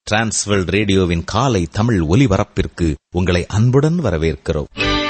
Transworld ரேடியோவின் காலை தமிழ் ஒலிபரப்பிற்கு உங்களை அன்புடன் வரவேற்கிறோம்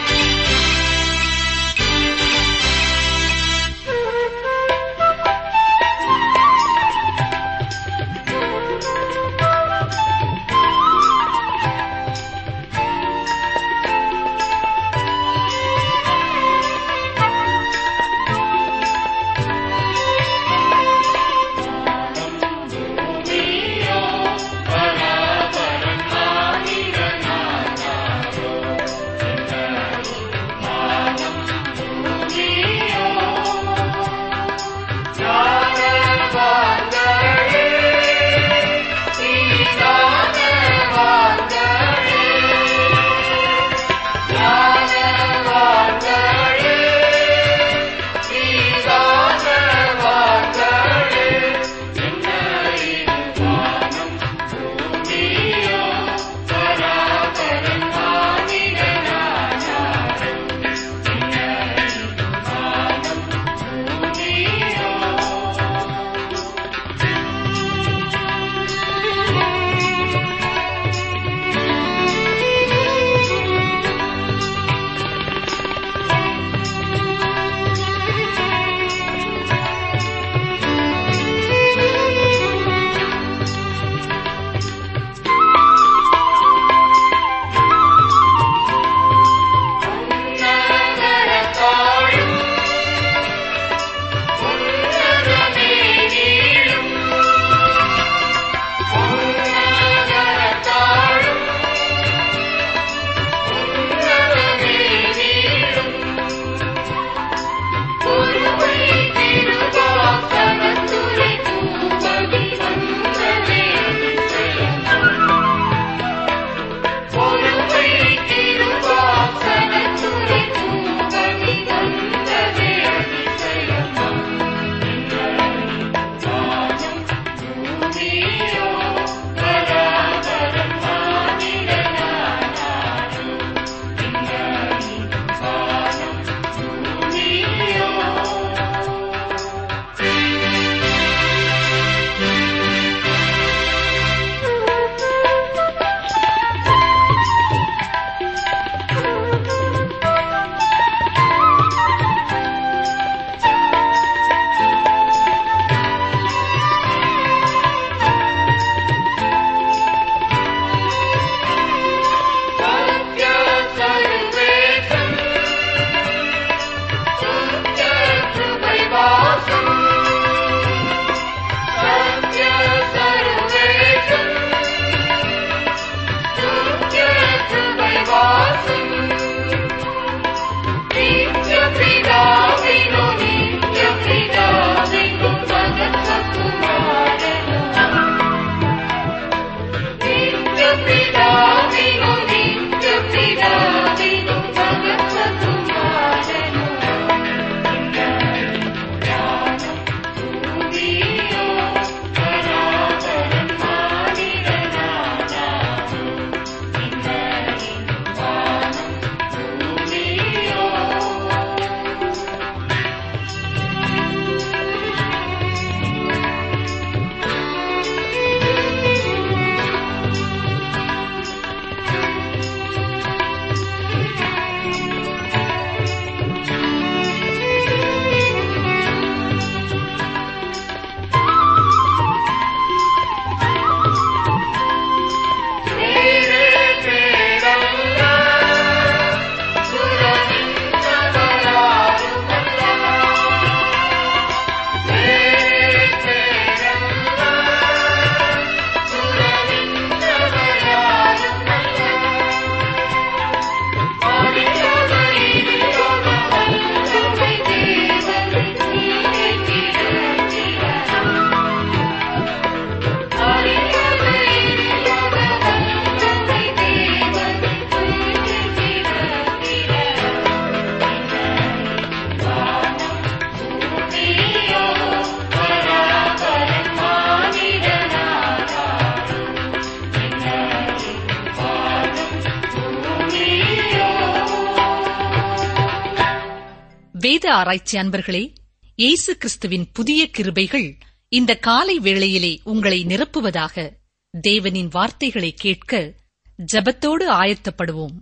வேத ஆராய்ச்சி அன்பர்களே இயேசு கிறிஸ்துவின் புதிய கிருபைகள் இந்த காலை வேளையிலே உங்களை நிரப்புவதாக தேவனின் வார்த்தைகளை கேட்க ஜெபத்தோடு ஆயத்தப்படுவோம்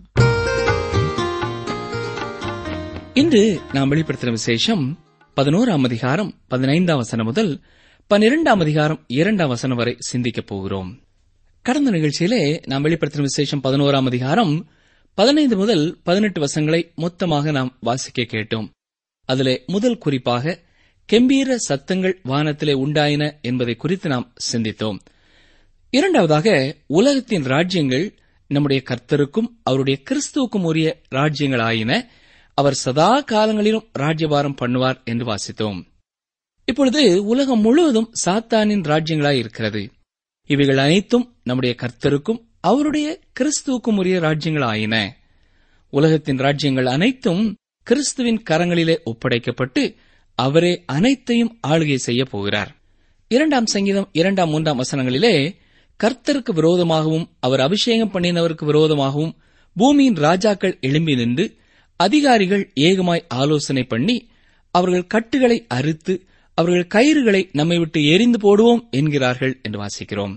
இன்று நாம் வெளிப்படுத்தின விசேஷம் பதினோராம் அதிகாரம் பதினைந்தாம் வசனம் முதல் பன்னிரெண்டாம் அதிகாரம் இரண்டாம் வசனம் வரை சிந்திக்கப் போகிறோம் கடந்த நிகழ்ச்சியிலே நாம் வெளிப்படுத்தின விசேஷம் பதினோராம் அதிகாரம் பதினைந்து முதல் பதினெட்டு வசங்களை மொத்தமாக நாம் வாசிக்க கேட்டோம் அதிலே முதல் குறிப்பாக கெம்பீர சத்தங்கள் வானத்திலே உண்டாயின என்பதை குறித்து நாம் சிந்தித்தோம் இரண்டாவதாக உலகத்தின் ராஜ்யங்கள் நம்முடைய கர்த்தருக்கும் அவருடைய கிறிஸ்துவுக்கும் உரிய ராஜ்யங்கள் ஆயின அவர் சதா காலங்களிலும் ராஜ்யபாரம் பண்ணுவார் என்று வாசித்தோம் இப்பொழுது உலகம் முழுவதும் சாத்தானின் ராஜ்யங்களாய் இருக்கிறது இவைகள் அனைத்தும் நம்முடைய கர்த்தருக்கும் அவருடைய கிறிஸ்துவுக்கும் உரிய ராஜ்யங்கள் ஆயின உலகத்தின் ராஜ்யங்கள் அனைத்தும் கிறிஸ்துவின் கரங்களிலே ஒப்படைக்கப்பட்டு அவரே அனைத்தையும் ஆளுகை செய்ய போகிறார் இரண்டாம் சங்கீதம் இரண்டாம் மூன்றாம் வசனங்களிலே கர்த்தருக்கு விரோதமாகவும் அவர் அபிஷேகம் பண்ணினவருக்கு விரோதமாகவும் பூமியின் ராஜாக்கள் எழும்பி நின்று அதிகாரிகள் ஏகமாய் ஆலோசனை பண்ணி அவர்கள் கட்டுகளை அறுத்து அவர்கள் கயிறுகளை நம்மை விட்டு எரிந்து போடுவோம் என்கிறார்கள் என்று வாசிக்கிறோம்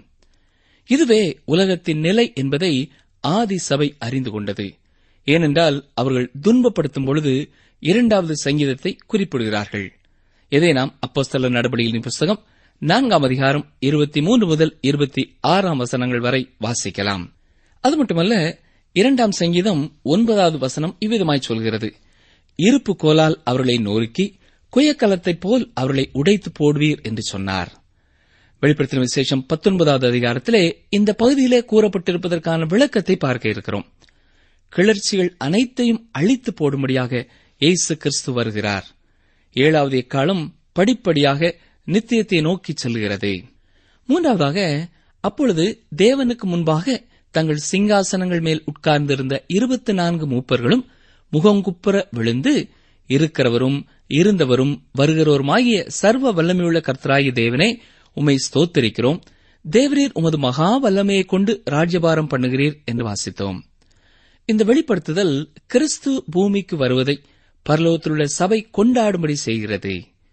இதுவே உலகத்தின் நிலை என்பதை ஆதி சபை அறிந்து கொண்டது ஏனென்றால் அவர்கள் துன்பப்படுத்தும் பொழுது இரண்டாவது சங்கீதத்தை குறிப்பிடுகிறார்கள் இதை நாம் அப்போஸ்தல நடவடிக்கைகளின் புஸ்தகம் நான்காம் அதிகாரம் இருபத்தி மூன்று முதல் இருபத்தி ஆறாம் வசனங்கள் வரை வாசிக்கலாம் அது மட்டுமல்ல இரண்டாம் சங்கீதம் ஒன்பதாவது வசனம் இவ்விதமாய் சொல்கிறது இருப்பு கோலால் அவர்களை நொறுக்கி குயக்கலத்தைப் போல் அவர்களை உடைத்து போடுவீர் என்று சொன்னார் வெளிப்படுத்தின விசேஷம் பத்தொன்பதாவது அதிகாரத்திலே இந்த பகுதியிலே கூறப்பட்டிருப்பதற்கான விளக்கத்தை பார்க்க இருக்கிறோம் கிளர்ச்சிகள் அனைத்தையும் அழித்து போடும்படியாக இயேசு கிறிஸ்து வருகிறார் ஏழாவது எக்காலம் படிப்படியாக நித்தியத்தை நோக்கி செல்கிறது மூன்றாவதாக அப்பொழுது தேவனுக்கு முன்பாக தங்கள் சிங்காசனங்கள் மேல் உட்கார்ந்திருந்த இருபத்தி நான்கு மூப்பர்களும் முகங்குப்புற விழுந்து இருக்கிறவரும் இருந்தவரும் வருகிறவருமாகிய சர்வ வல்லமையுள்ள கர்த்தராகிய தேவனே உம்மை ஸ்தோத்தரிக்கிறோம் தேவரீர் உமது மகா வல்லமையைக் கொண்டு ராஜ்யபாரம் பண்ணுகிறீர் என்று வாசித்தோம் இந்த வெளிப்படுத்துதல் கிறிஸ்து பூமிக்கு வருவதை பரலோகத்திலுள்ள சபை கொண்டாடும்படி செய்கிறது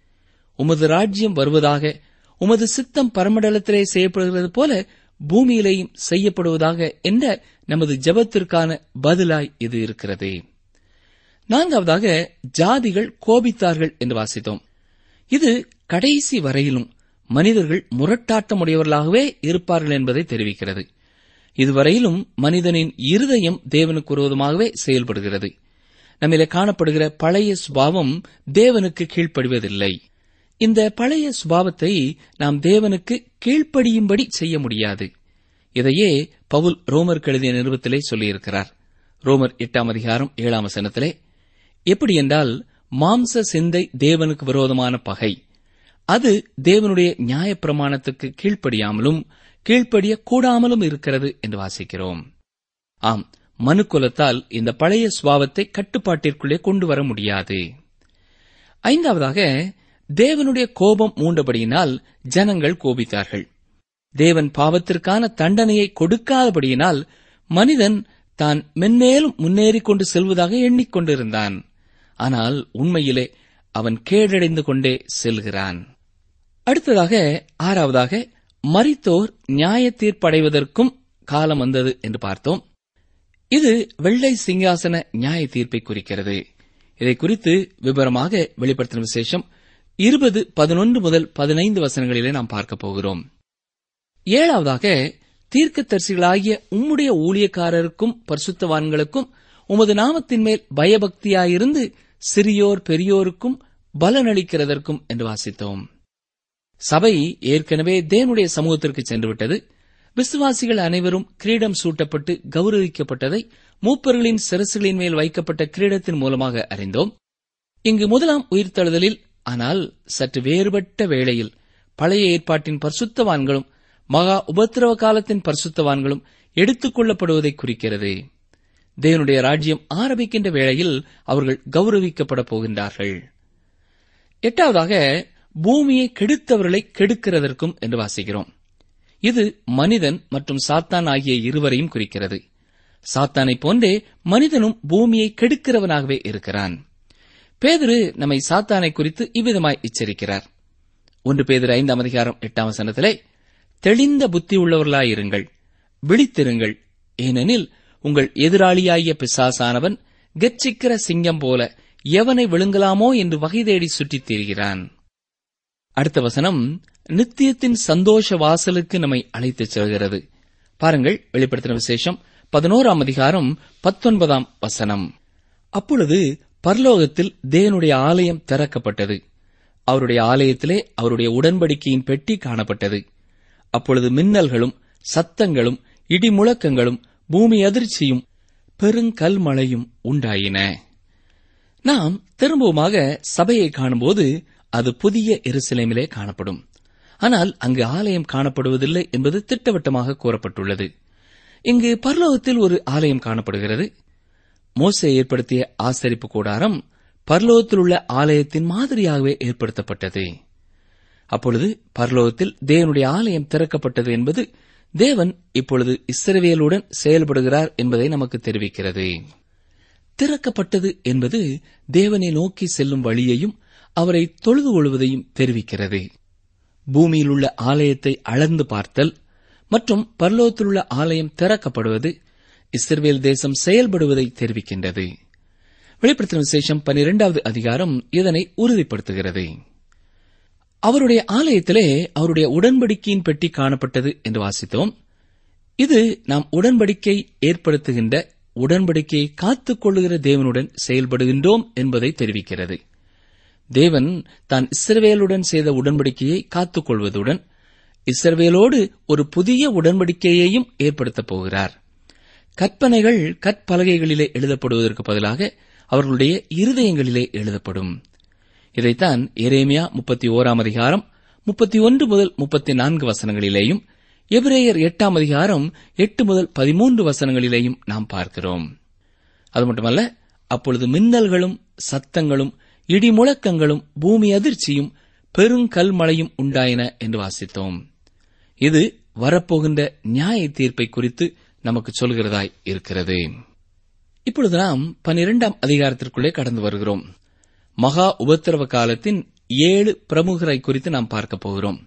உமது ராஜ்யம் வருவதாக உமது சித்தம் பரமண்டலத்திலே செய்யப்படுகிறது போல பூமியிலேயும் செய்யப்படுவதாக என்ற நமது ஜெபத்திற்கான பதிலாய் இது இருக்கிறது நான்காவதாக ஜாதிகள் கோபித்தார்கள் என்று வாசித்தோம் இது கடைசி வரையிலும் மனிதர்கள் முரட்டாட்டமுடையவர்களாகவே இருப்பார்கள் என்பதை தெரிவிக்கிறது இதுவரையிலும் மனிதனின் இருதயம் தேவனுக்கு விரோதமாகவே செயல்படுகிறது நம்மிலே காணப்படுகிற பழைய சுபாவம் தேவனுக்கு கீழ்ப்படிவதில்லை இந்த பழைய சுபாவத்தை நாம் தேவனுக்கு கீழ்ப்படியும்படி செய்ய முடியாது இதையே பவுல் ரோமர் எழுதிய நிறுவத்திலே சொல்லியிருக்கிறார் ரோமர் எட்டாம் அதிகாரம் ஏழாம் வசனத்திலே எப்படி என்றால் மாம்ச சிந்தை தேவனுக்கு விரோதமான பகை அது தேவனுடைய நியாயப்பிரமாணத்துக்கு கீழ்ப்படியாமலும் கீழ்ப்படிய கூடாமலும் இருக்கிறது என்று வாசிக்கிறோம் ஆம் மனுக்குலத்தால் இந்த பழைய சுபாவத்தை கட்டுப்பாட்டிற்குள்ளே கொண்டு வர முடியாது ஐந்தாவதாக தேவனுடைய கோபம் மூண்டபடியினால் ஜனங்கள் கோபித்தார்கள் தேவன் பாவத்திற்கான தண்டனையை கொடுக்காதபடியினால் மனிதன் தான் மென்மேலும் முன்னேறிக் கொண்டு செல்வதாக எண்ணிக்கொண்டிருந்தான் ஆனால் உண்மையிலே அவன் கேடடைந்து கொண்டே செல்கிறான் அடுத்ததாக ஆறாவதாக மரித்தோர் நியாய தீர்ப்படைவதற்கும் காலம் வந்தது என்று பார்த்தோம் இது வெள்ளை சிங்காசன நியாய தீர்ப்பை குறிக்கிறது இதை குறித்து விவரமாக வெளிப்படுத்தின விசேஷம் இருபது பதினொன்று முதல் பதினைந்து வசனங்களிலே நாம் பார்க்க போகிறோம் ஏழாவதாக தீர்க்கதரிசிகளாகிய உம்முடைய ஊழியக்காரருக்கும் பரிசுத்தவான்களுக்கும் உமது நாமத்தின் மேல் பயபக்தியாயிருந்து சிறியோர் பெரியோருக்கும் பலனளிக்கிறதற்கும் என்று வாசித்தோம் சபை ஏற்கனவே தேவனுடைய சமூகத்திற்கு சென்றுவிட்டது விசுவாசிகள் அனைவரும் கிரீடம் சூட்டப்பட்டு கௌரவிக்கப்பட்டதை மூப்பர்களின் சிரசுகளின் மேல் வைக்கப்பட்ட கிரீடத்தின் மூலமாக அறிந்தோம் இங்கு முதலாம் உயிர்த்தெழுதலில் ஆனால் சற்று வேறுபட்ட வேளையில் பழைய ஏற்பாட்டின் பரிசுத்தவான்களும் மகா உபத்திரவ காலத்தின் பரிசுத்தவான்களும் எடுத்துக் கொள்ளப்படுவதை குறிக்கிறது தேவனுடைய ராஜ்யம் ஆரம்பிக்கின்ற வேளையில் அவர்கள் கௌரவிக்கப்பட போகின்றார்கள் எட்டாவதாக பூமியை கெடுத்தவர்களை கெடுக்கிறதற்கும் என்று வாசிக்கிறோம் இது மனிதன் மற்றும் சாத்தான் ஆகிய இருவரையும் குறிக்கிறது சாத்தானைப் போன்றே மனிதனும் பூமியை கெடுக்கிறவனாகவே இருக்கிறான் பேதுரு நம்மை சாத்தானை குறித்து இவ்விதமாய் எச்சரிக்கிறார் ஒன்று பேதர் ஐந்தாம் அதிகாரம் எட்டாம் வசனத்திலே தெளிந்த புத்தி உள்ளவர்களாயிருங்கள் விழித்திருங்கள் ஏனெனில் உங்கள் எதிராளியாகிய பிசாசானவன் கெச்சிக்கிற சிங்கம் போல எவனை விழுங்கலாமோ என்று வகை தேடி சுற்றித் திரிகிறான் அடுத்த வசனம் நித்தியத்தின் சந்தோஷ வாசலுக்கு நம்மை அழைத்துச் செல்கிறது பாருங்கள் வெளிப்படுத்தின விசேஷம் பதினோராம் அதிகாரம் பத்தொன்பதாம் வசனம் அப்பொழுது பரலோகத்தில் தேவனுடைய ஆலயம் திறக்கப்பட்டது அவருடைய ஆலயத்திலே அவருடைய உடன்படிக்கையின் பெட்டி காணப்பட்டது அப்பொழுது மின்னல்களும் சத்தங்களும் இடிமுழக்கங்களும் பூமி அதிர்ச்சியும் பெருங்கல்மழையும் உண்டாயின நாம் திரும்பவுமாக சபையை காணும்போது அது புதிய எருசலேமிலே காணப்படும் ஆனால் அங்கு ஆலயம் காணப்படுவதில்லை என்பது திட்டவட்டமாக கூறப்பட்டுள்ளது இங்கு பரலோகத்தில் ஒரு ஆலயம் காணப்படுகிறது மோசே ஏற்படுத்திய ஆசரிப்பு கூடாரம் பரலோகத்தில் உள்ள ஆலயத்தின் மாதிரியாகவே ஏற்படுத்தப்பட்டது அப்பொழுது பரலோகத்தில் தேவனுடைய ஆலயம் திறக்கப்பட்டது என்பது தேவன் இப்பொழுது இஸ்ரவேலுடன் செயல்படுகிறார் என்பதை நமக்கு தெரிவிக்கிறது திறக்கப்பட்டது என்பது தேவனை நோக்கி செல்லும் வழியையும் அவரை தொழுது கொள்வதையும் தெரிவிக்கிறது பூமியில் உள்ள ஆலயத்தை அளந்து பார்த்தல் மற்றும் பரலோகத்தில் உள்ள ஆலயம் திறக்கப்படுவது இஸ்ரவேல் தேசம் செயல்படுவதை தெரிவிக்கின்றது வெளிப்படுத்தின விசேஷம் பனிரெண்டாவது அதிகாரம் இதனை உறுதிப்படுத்துகிறது அவருடைய ஆலயத்திலே அவருடைய உடன்படிக்கையின் பெட்டி காணப்பட்டது என்று வாசித்தோம் இது நாம் உடன்படிக்கை ஏற்படுத்துகின்ற உடன்படிக்கையை காத்துக் கொள்ளுகிற தேவனுடன் செயல்படுகின்றோம் என்பதை தெரிவிக்கிறது தேவன் தான் இஸ்ரவேலுடன் செய்த உடன்படிக்கையை காத்துக் கொள்வதுடன் இஸ்ரவேலோடு ஒரு புதிய உடன்படிக்கையையும் ஏற்படுத்தப் போகிறார் கற்பனைகள் கற்பலகைகளிலே எழுதப்படுவதற்கு பதிலாக அவர்களுடைய இருதயங்களிலே எழுதப்படும் இதைத்தான் எரேமியா முப்பத்தி ஓராம் அதிகாரம் முப்பத்தி ஒன்று முதல் முப்பத்தி நான்கு வசனங்களிலேயும் எபிரேயர் எட்டாம் அதிகாரம் எட்டு முதல் பதிமூன்று வசனங்களிலேயும் நாம் பார்க்கிறோம் அது மட்டுமல்ல அப்பொழுது மின்னல்களும் சத்தங்களும் இடிமுழக்கங்களும் பூமி அதிர்ச்சியும் பெருங்கல்மழையும் உண்டாயின என்று வாசித்தோம் இது வரப்போகின்ற நியாய தீர்ப்பை குறித்து நமக்கு சொல்கிறதாய் இருக்கிறது இப்பொழுது நாம் பனிரெண்டாம் அதிகாரத்திற்குள்ளே கடந்து வருகிறோம் மகா உபத்திரவ காலத்தின் ஏழு பிரமுகரை குறித்து நாம் பார்க்க போகிறோம்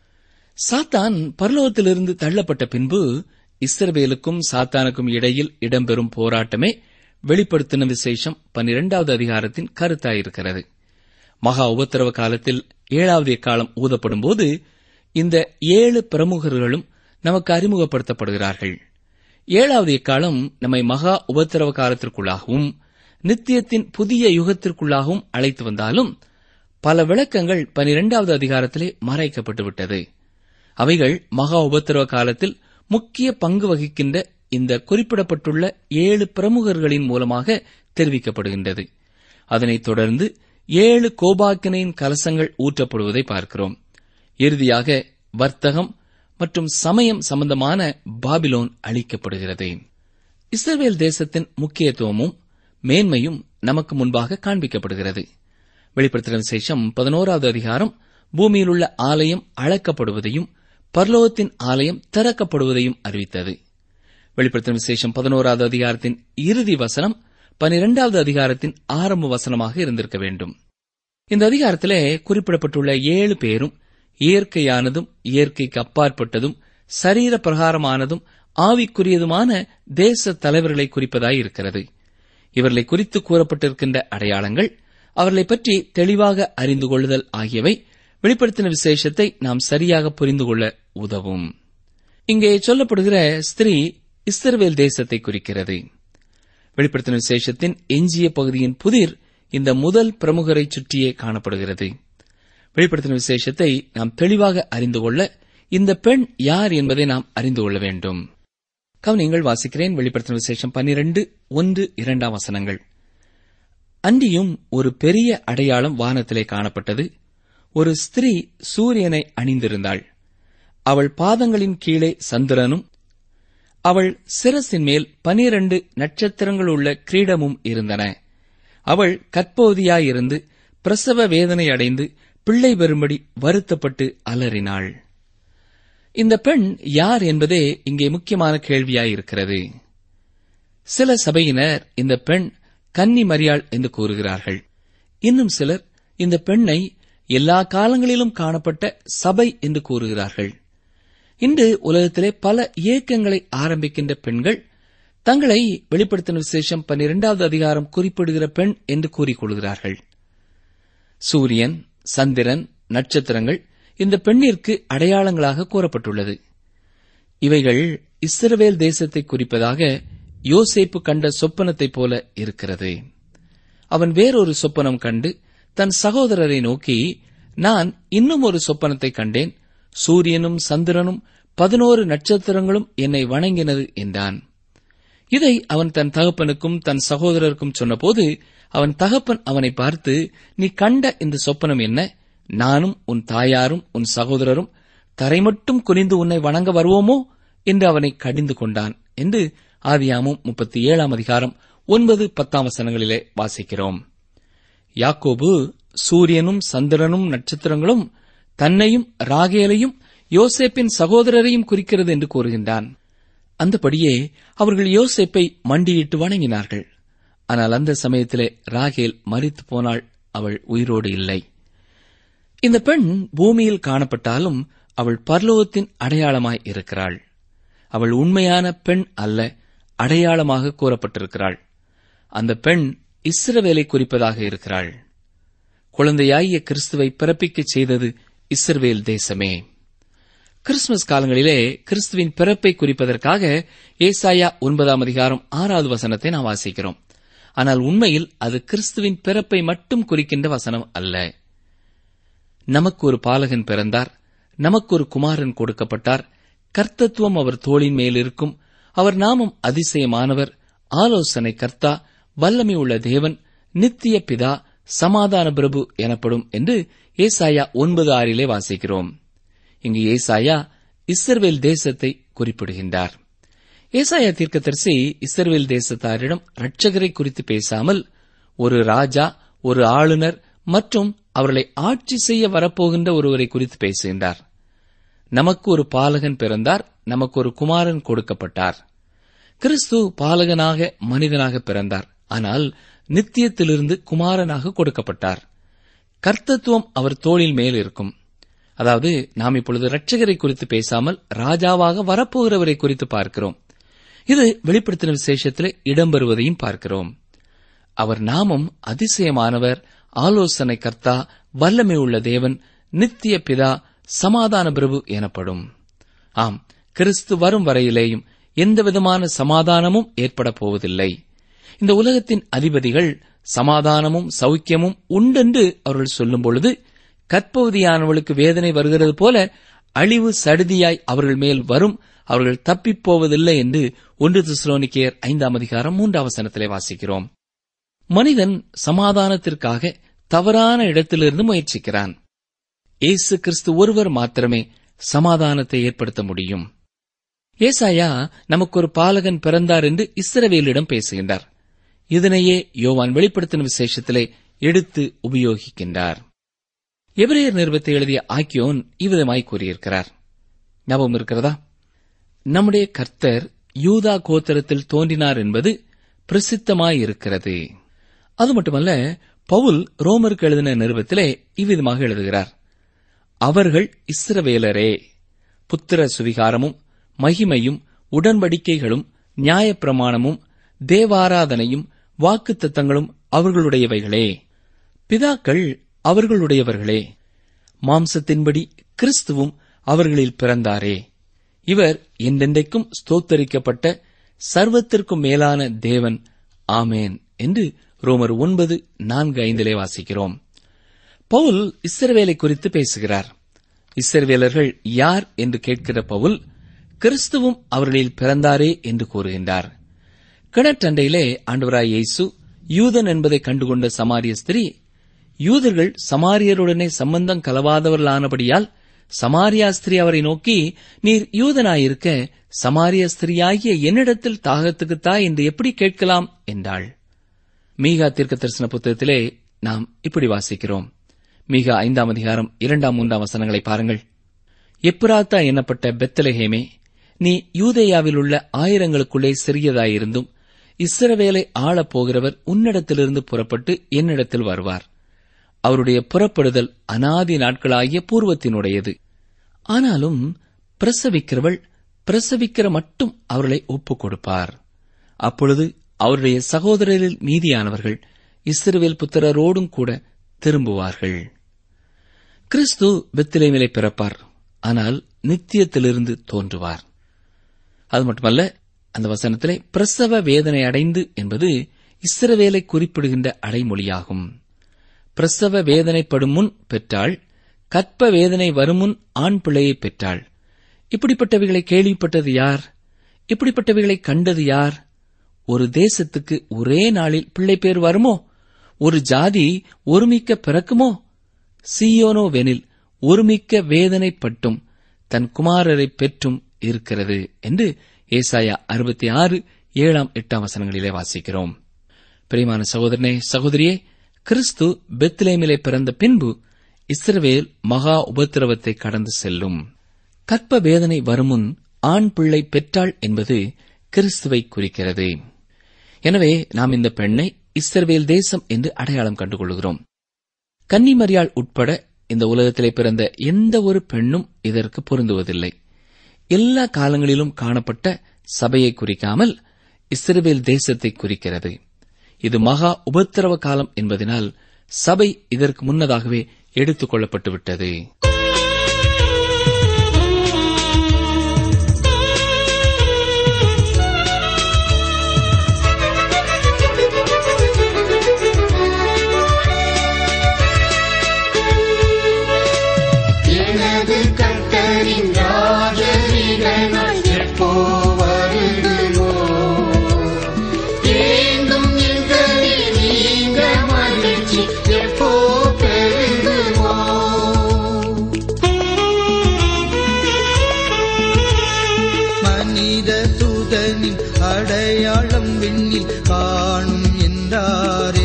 சாத்தான் பரலோகத்திலிருந்து தள்ளப்பட்ட பின்பு இஸ்ரவேலுக்கும் சாத்தானுக்கும் இடையில் இடம்பெறும் போராட்டமே வெளிப்படுத்தின விசேஷம் பன்னிரெண்டாவது அதிகாரத்தின் கருத்தாயிருக்கிறது மகா உபத்திரவ காலத்தில் ஏழாவது எக்காலம் ஊதப்படும் போது இந்த ஏழு பிரமுகர்களும் நமக்கு அறிமுகப்படுத்தப்படுகிறார்கள் ஏழாவது எக்காலம் நம்மை மகா உபத்திரவ காலத்திற்குள்ளாகவும் நித்தியத்தின் புதிய யுகத்திற்குள்ளாகவும் அழைத்து வந்தாலும் பல விளக்கங்கள் பனிரெண்டாவது அதிகாரத்திலே மறைக்கப்பட்டுவிட்டது அவைகள் மகா உபத்திரவ காலத்தில் முக்கிய பங்கு வகிக்கின்ற இந்த குறிப்பிடப்பட்டுள்ள ஏழு பிரமுகர்களின் மூலமாக தெரிவிக்கப்படுகின்றது அதனைத் தொடர்ந்து ஏழு கோபாக்கினையின் கலசங்கள் ஊற்றப்படுவதை பார்க்கிறோம் இறுதியாக வர்த்தகம் மற்றும் சமயம் சம்பந்தமான பாபிலோன் அளிக்கப்படுகிறது இஸ்ரவேல் தேசத்தின் முக்கியத்துவமும் மேன்மையும் நமக்கு முன்பாக காண்பிக்கப்படுகிறது வெளிப்படுத்தின விசேஷம் பதினோராவது அதிகாரம் பூமியில் உள்ள ஆலயம் அளக்கப்படுவதையும் பர்லோகத்தின் ஆலயம் திறக்கப்படுவதையும் அறிவித்தது வெளிப்படுத்தின விசேஷம் பதினோராவது அதிகாரத்தின் இறுதி வசனம் பனிரெண்டாவது அதிகாரத்தின் ஆரம்ப வசனமாக இருந்திருக்க வேண்டும் இந்த அதிகாரத்திலே குறிப்பிடப்பட்டுள்ள ஏழு பேரும் இயற்கையானதும் இயற்கைக்கு அப்பாற்பட்டதும் சரீர பிரகாரமானதும் ஆவிக்குரியதுமான தேச தலைவர்களை குறிப்பதாய் இருக்கிறது இவர்களை குறித்து கூறப்பட்டிருக்கின்ற அடையாளங்கள் அவர்களை பற்றி தெளிவாக அறிந்து கொள்ளுதல் ஆகியவை வெளிப்படுத்தின விசேஷத்தை நாம் சரியாக புரிந்து கொள்ள உதவும் இங்கே சொல்லப்படுகிற ஸ்திரீ இஸ்ரவேல் தேசத்தை குறிக்கிறது வெளிப்படுத்தின விசேஷத்தின் எஞ்சிய பகுதியின் புதிர் இந்த முதல் பிரமுகரை சுற்றியே காணப்படுகிறது வெளிப்படுத்தின விசேஷத்தை நாம் தெளிவாக அறிந்து கொள்ள இந்த பெண் யார் என்பதை நாம் அறிந்து கொள்ள வேண்டும் கவனிங்கள் வாசிக்கிறேன் வெளிப்படுத்தின விசேஷம் பன்னிரண்டு ஒன்று இரண்டாம் வசனங்கள் அன்றியும் ஒரு பெரிய அடையாளம் வானத்திலே காணப்பட்டது ஒரு ஸ்திரீ சூரியனை அணிந்திருந்தாள் அவள் பாதங்களின் கீழே சந்திரனும் அவள் சிரசின் மேல் பனிரண்டு நட்சத்திரங்கள் உள்ள கிரீடமும் இருந்தன அவள் கற்போதியாயிருந்து பிரசவ வேதனை அடைந்து பிள்ளை பெறும்படி வருத்தப்பட்டு அலறினாள் இந்த பெண் யார் என்பதே இங்கே முக்கியமான கேள்வியாயிருக்கிறது சில சபையினர் இந்த பெண் கன்னி மரியாள் என்று கூறுகிறார்கள் இன்னும் சிலர் இந்த பெண்ணை எல்லா காலங்களிலும் காணப்பட்ட சபை என்று கூறுகிறார்கள் இன்று உலகத்திலே பல இயக்கங்களை ஆரம்பிக்கின்ற பெண்கள் தங்களை வெளிப்படுத்தின விசேஷம் பன்னிரெண்டாவது அதிகாரம் குறிப்பிடுகிற பெண் என்று கூறிக்கொள்கிறார்கள் சூரியன் சந்திரன் நட்சத்திரங்கள் இந்த பெண்ணிற்கு அடையாளங்களாக கூறப்பட்டுள்ளது இவைகள் இஸ்ரவேல் தேசத்தை குறிப்பதாக யோசேப்பு கண்ட சொப்பனத்தைப் போல இருக்கிறது அவன் வேறொரு சொப்பனம் கண்டு தன் சகோதரரை நோக்கி நான் இன்னும் ஒரு சொப்பனத்தை கண்டேன் சூரியனும் சந்திரனும் பதினோரு நட்சத்திரங்களும் என்னை வணங்கினது என்றான் இதை அவன் தன் தகப்பனுக்கும் தன் சகோதரருக்கும் சொன்னபோது அவன் தகப்பன் அவனை பார்த்து நீ கண்ட இந்த சொப்பனம் என்ன நானும் உன் தாயாரும் உன் சகோதரரும் தரை மட்டும் குனிந்து உன்னை வணங்க வருவோமோ என்று அவனை கடிந்து கொண்டான் என்று ஆதியாமும் முப்பத்தி ஏழாம் அதிகாரம் ஒன்பது பத்தாம் வசனங்களிலே வாசிக்கிறோம் யாக்கோபு சூரியனும் சந்திரனும் நட்சத்திரங்களும் தன்னையும் ராகேலையும் யோசேப்பின் சகோதரரையும் குறிக்கிறது என்று கூறுகின்றான் அந்தபடியே அவர்கள் யோசேப்பை மண்டியிட்டு வணங்கினார்கள் ஆனால் அந்த சமயத்திலே ராகேல் மரித்து போனாள் அவள் உயிரோடு இல்லை இந்த பெண் பூமியில் காணப்பட்டாலும் அவள் பர்லோகத்தின் அடையாளமாய் இருக்கிறாள் அவள் உண்மையான பெண் அல்ல அடையாளமாக கூறப்பட்டிருக்கிறாள் அந்த பெண் இஸ்ரவேலை குறிப்பதாக இருக்கிறாள் குழந்தையாகிய கிறிஸ்துவை பிறப்பிக்கச் செய்தது இஸ்ரவேல் தேசமே கிறிஸ்துமஸ் காலங்களிலே கிறிஸ்துவின் பிறப்பை குறிப்பதற்காக ஏசாயா ஒன்பதாம் அதிகாரம் ஆறாவது வசனத்தை நாம் வாசிக்கிறோம் ஆனால் உண்மையில் அது கிறிஸ்துவின் பிறப்பை மட்டும் குறிக்கின்ற வசனம் அல்ல நமக்கு ஒரு பாலகன் பிறந்தார் நமக்கு ஒரு குமாரன் கொடுக்கப்பட்டார் கர்த்தத்துவம் அவர் தோளின் மேல் இருக்கும் அவர் நாமம் அதிசயமானவர் ஆலோசனை கர்த்தா வல்லமை உள்ள தேவன் நித்திய பிதா சமாதான பிரபு எனப்படும் என்று ஏசாயா ஒன்பது ஆறிலே வாசிக்கிறோம் இங்கு ஏசாயா இஸ்ரவேல் தேசத்தை குறிப்பிடுகின்றார் ஏசாயா தீர்க்கதரிசி இஸ்ரவேல் தேசத்தாரிடம் இரட்சகரை குறித்து பேசாமல் ஒரு ராஜா ஒரு ஆளுநர் மற்றும் அவர்களை ஆட்சி செய்ய வரப்போகின்ற ஒருவரை குறித்து பேசுகின்றார் நமக்கு ஒரு பாலகன் பிறந்தார் நமக்கு ஒரு குமாரன் கொடுக்கப்பட்டார் கிறிஸ்து பாலகனாக மனிதனாக பிறந்தார் ஆனால் நித்தியத்திலிருந்து குமாரனாக கொடுக்கப்பட்டார் கர்த்தத்துவம் அவர் தோளில் மேல் இருக்கும் அதாவது நாம் இப்பொழுது இரட்சகரை குறித்து பேசாமல் ராஜாவாக வரப்போகிறவரை குறித்து பார்க்கிறோம் இது வெளிப்படுத்தின விசேஷத்திலே இடம்பெறுவதையும் பார்க்கிறோம் அவர் நாமம் அதிசயமானவர் ஆலோசனை கர்த்தா வல்லமை உள்ள தேவன் நித்திய பிதா சமாதான பிரபு எனப்படும் ஆம் கிறிஸ்து வரும் வரையிலேயும் எந்தவிதமான சமாதானமும் ஏற்பட போவதில்லை இந்த உலகத்தின் அதிபதிகள் சமாதானமும் சௌக்கியமும் உண்டென்று அவர்கள் சொல்லும் பொழுது கற்பவதியானவளுக்கு வேதனை வருகிறது போல அழிவு சடுதியாய் அவர்கள் மேல் வரும் அவர்கள் தப்பிப் போவதில்லை என்று ஒன்று திசுரோனிக்கேயர் ஐந்தாம் அதிகாரம் மூன்றாம் வசனத்திலே வாசிக்கிறோம் மனிதன் சமாதானத்திற்காக தவறான இடத்திலிருந்து முயற்சிக்கிறான் இயேசு கிறிஸ்து ஒருவர் மாத்திரமே சமாதானத்தை ஏற்படுத்த முடியும் ஏசாயா நமக்கு ஒரு பாலகன் பிறந்தார் என்று இஸ்ரவேலிடம் பேசுகின்றார் இதனையே யோவான் வெளிப்படுத்தின விசேஷத்திலே எடுத்து உபயோகிக்கின்றார் எபிரேயர் நிறுவத்தை எழுதிய ஆக்கியோன் இவ்விதமாய் கூறியிருக்கிறார் ஞாபகம் இருக்கிறதா நம்முடைய கர்த்தர் யூதா கோத்திரத்தில் தோன்றினார் என்பது பிரசித்தமாயிருக்கிறது அது மட்டுமல்ல பவுல் ரோமருக்கு எழுதின நிறுவத்திலே இவ்விதமாக எழுதுகிறார் அவர்கள் இஸ்ரவேலரே புத்திர சுவிகாரமும் மகிமையும் உடன்படிக்கைகளும் நியாயப்பிரமாணமும் தேவாராதனையும் வாக்குத்தத்தங்களும் அவர்களுடையவைகளே பிதாக்கள் அவர்களுடையவர்களே மாம்சத்தின்படி கிறிஸ்துவும் அவர்களில் பிறந்தாரே இவர் என்றென்றைக்கும் ஸ்தோத்தரிக்கப்பட்ட சர்வத்திற்கும் மேலான தேவன் ஆமேன் என்று ரோமர் ஒன்பது நான்கு ஐந்திலே வாசிக்கிறோம் பவுல் இஸ்ரவேலை குறித்து பேசுகிறார் இஸ்ரவேலர்கள் யார் என்று கேட்கிற பவுல் கிறிஸ்துவும் அவர்களில் பிறந்தாரே என்று கூறுகின்றார் கிணற்றண்டையிலே ஆண்டவராய் இயேசு யூதன் என்பதை கண்டுகொண்ட சமாரிய ஸ்திரீ யூதர்கள் சமாரியருடனே சம்பந்தம் கலவாதவர்களானபடியால் சமாரியா ஸ்திரீ அவரை நோக்கி நீர் யூதனாயிருக்க சமாரிய ஸ்திரீயாகிய என்னிடத்தில் தாகத்துக்குத்தா என்று எப்படி கேட்கலாம் என்றாள் மீகா தீர்க்க தரிசன புத்தகத்திலே நாம் இப்படி வாசிக்கிறோம் மீகா ஐந்தாம் அதிகாரம் இரண்டாம் மூன்றாம் வசனங்களை பாருங்கள் எப்புராத்தா எண்ணப்பட்ட பெத்தலஹேமே நீ யூதேயாவில் உள்ள ஆயிரங்களுக்குள்ளே சிறியதாயிருந்தும் இஸ்ரவேலை ஆளப் போகிறவர் உன்னிடத்திலிருந்து புறப்பட்டு என்னிடத்தில் வருவார் அவருடைய புறப்படுதல் அனாதி நாட்களாகிய பூர்வத்தினுடையது ஆனாலும் பிரசவிக்கிறவள் பிரசவிக்கிற மட்டும் அவர்களை ஒப்புக் கொடுப்பார் அப்பொழுது அவருடைய சகோதரரில் மீதியானவர்கள் இஸ்ரவேல் புத்திரரோடும் கூட திரும்புவார்கள் கிறிஸ்து பெத்திலேமிலே பிறப்பார் ஆனால் நித்தியத்திலிருந்து தோன்றுவார் அது மட்டுமல்ல அந்த வசனத்திலே பிரசவ வேதனை அடைந்து என்பது இஸ்ரவேலை குறிப்பிடுகின்ற அடைமொழியாகும் பிரசவ வேதனைப்படும் முன் பெற்றாள் கற்ப வேதனை வரும் முன் ஆண் பிள்ளையை பெற்றாள் இப்படிப்பட்டவைகளை கேள்விப்பட்டது யார் இப்படிப்பட்டவைகளை கண்டது யார் ஒரு தேசத்துக்கு ஒரே நாளில் பிள்ளை பேர் வருமோ ஒரு ஜாதி ஒருமிக்க பிறக்குமோ சீயோனோ வெனில் ஒருமிக்க வேதனைப்பட்டும் தன் குமாரரை பெற்றும் இருக்கிறது என்று ஏசாயா அறுபத்தி ஆறு ஏழாம் எட்டாம் வசனங்களிலே வாசிக்கிறோம் பிரியமான சகோதரனே சகோதரியே கிறிஸ்து பெத்லேமிலே பிறந்த பின்பு இஸ்ரவேல் மகா உபத்திரவத்தை கடந்து செல்லும் கற்ப வேதனை வருமுன் ஆண் பிள்ளை பெற்றாள் என்பது கிறிஸ்துவை குறிக்கிறது எனவே நாம் இந்த பெண்ணை இஸ்ரவேல் தேசம் என்று அடையாளம் கண்டுகொள்கிறோம் கன்னிமரியாள் உட்பட இந்த உலகத்திலே பிறந்த எந்த ஒரு பெண்ணும் இதற்கு பொருந்துவதில்லை எல்லா காலங்களிலும் காணப்பட்ட சபையை குறிக்காமல் இஸ்ரவேல் தேசத்தை குறிக்கிறது இது மகா உபத்திரவ காலம் என்பதனால் சபை இதற்கு முன்னதாகவே எடுத்துக் கொள்ளப்பட்டுவிட்டது எனது கர்த்தரின் ராஜரீக நாள் எப்போ வருகுமோ ஏங்கும் எங்களை நீங்க மகிழ்ச்சி எப்போ பெருகுமோ மனித தூதனின் அடையாளம் விண்ணில் காணும் என்றாரே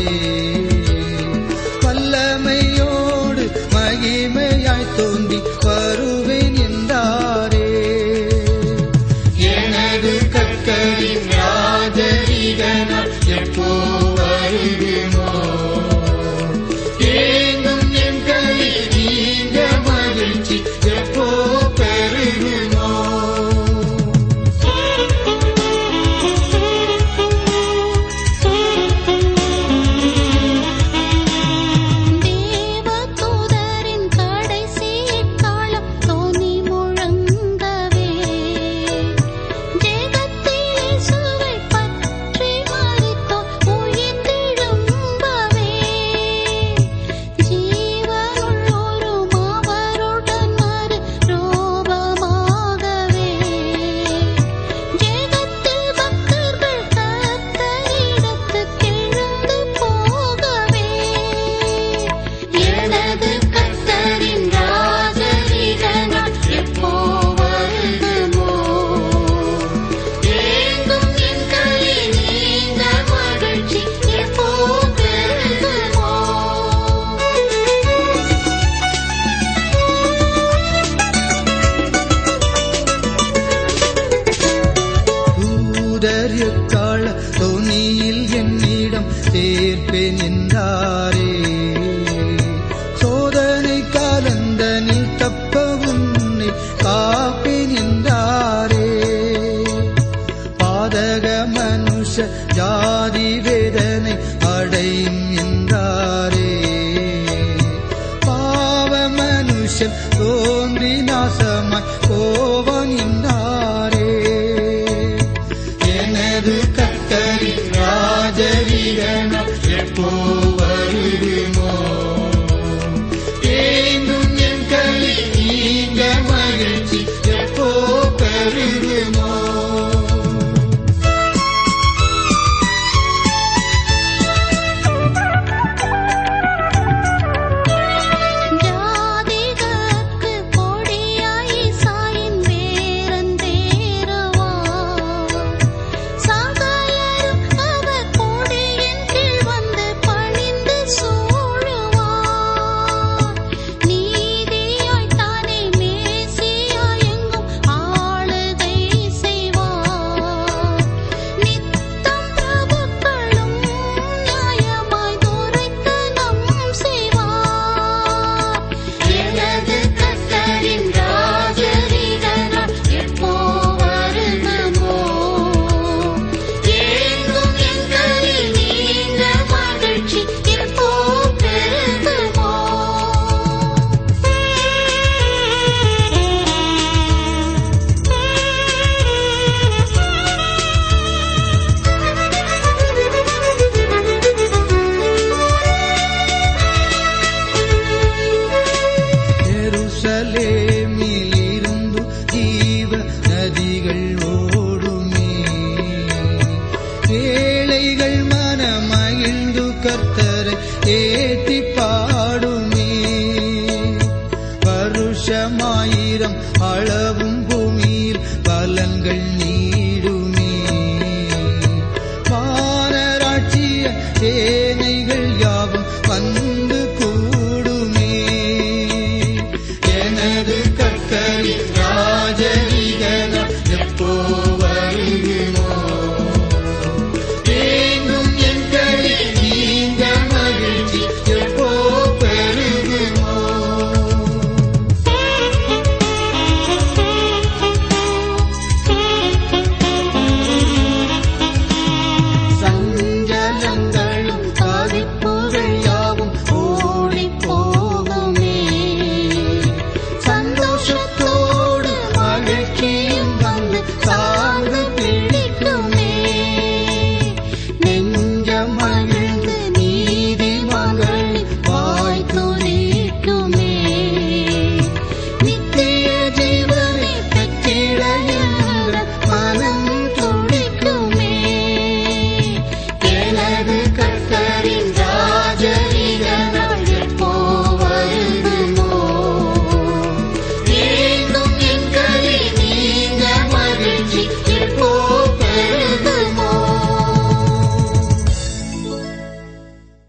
வல்லமையோடு மகிமையாய் தோன்றி வருவேன் என்றாரே எனது கர்த்தரின் ராஜரீக நாள் எப்போ வருகுமோ ஏங்கும் எங்களை நீங்க மகிழ்ச்சி எப்போ பெருகுமோ தேவதூதரின் கடைசி காலம் தோனி முழங்கவே ஜெகத்தில் இயேசுவை பற்றி மரித்தோர் உயிர்த்தெழும்பவே ஜீவனுள்ளோரும் அவருடன் மறு ரூபமாகவே ஜெகத்தில் பக்தர்கள் கர்த்தரிடத்துக்கு எழுந்து போகவே எனது கர்த்தரின் ராஜரீக நாள் எப்போ வருகுமோ ஏங்கும் எங்களை நீங்க மகிழ்ச்சி எப்போ பெருகுமோ தூதர் எக்கால தொனியில் என்னிடம் சேர்ப்பேன் என்றாரே சோதனை காலந்தனில் தப்ப உன்னை காப்பேன் என்றாரே பாதக மனுஷ ஜாதி வேதனை அடையும் என்றாரே பாவ மனுஷன் தோன்றி நாசமாய் போவான் என்றாரே எனது கத்தரின் ராஜவீரனம் எப்போ வருகுமோ ஏங்கும் என் களி நீங்க மகிழ்ச்சி எப்போ பெருகுமோ ஜாதிகൾക്ക് கொடியாய் சாயின் வேரந்தேரவா சகல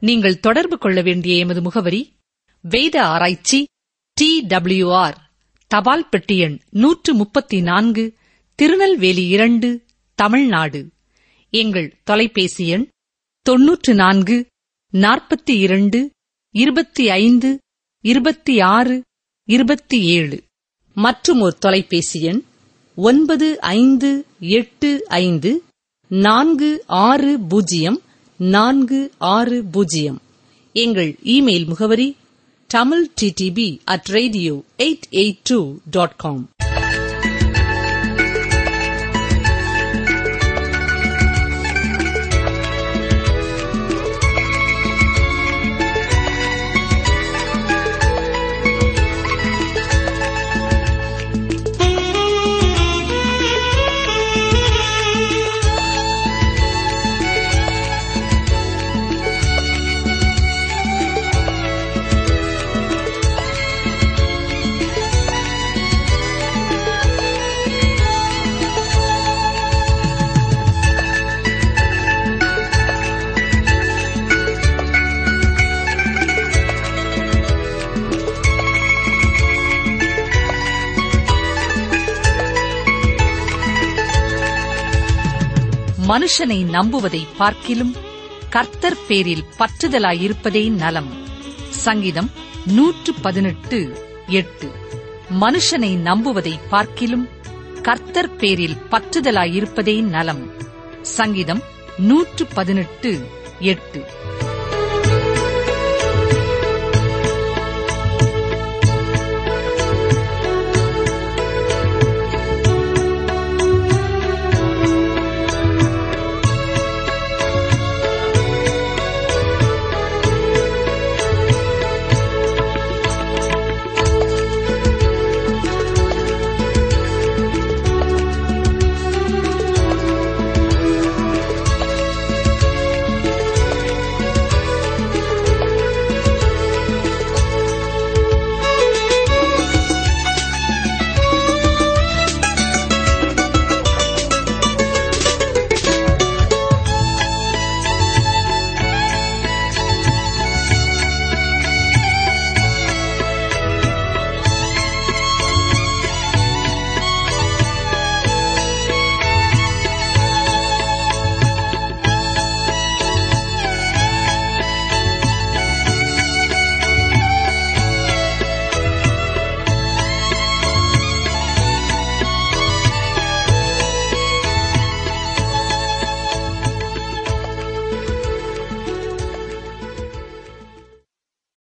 நீங்கள் தொடர்பு கொள்ள வேண்டிய எமது முகவரி வேத ஆராய்ச்சி டி ஆர் தபால் பெட்டி எண் நூற்று முப்பத்தி நான்கு திருநெல்வேலி இரண்டு தமிழ்நாடு எங்கள் தொலைபேசி எண் தொன்னூற்று நான்கு நாற்பத்தி இரண்டு இருபத்தி ஐந்து இருபத்தி ஆறு இருபத்தி ஏழு மற்றும் ஒரு தொலைபேசி எண் ஒன்பது ஐந்து எட்டு ஐந்து நான்கு ஆறு பூஜ்ஜியம் நான்கு ஆறு பூஜ்ஜியம் எங்கள் இமெயில் முகவரி Tamil DTP at radio eight eight two dot com மனுஷனை நம்புவதை பார்க்கிலும் கர்த்தர் பேரில் பற்றுதலாயிருப்பதே நலம் சங்கீதம் நூற்று பதினெட்டு எட்டு மனுஷனை நம்புவதை பார்க்கிலும் கர்த்தர் பேரில் பற்றுதலாயிருப்பதே நலம் சங்கீதம் நூற்று பதினெட்டு எட்டு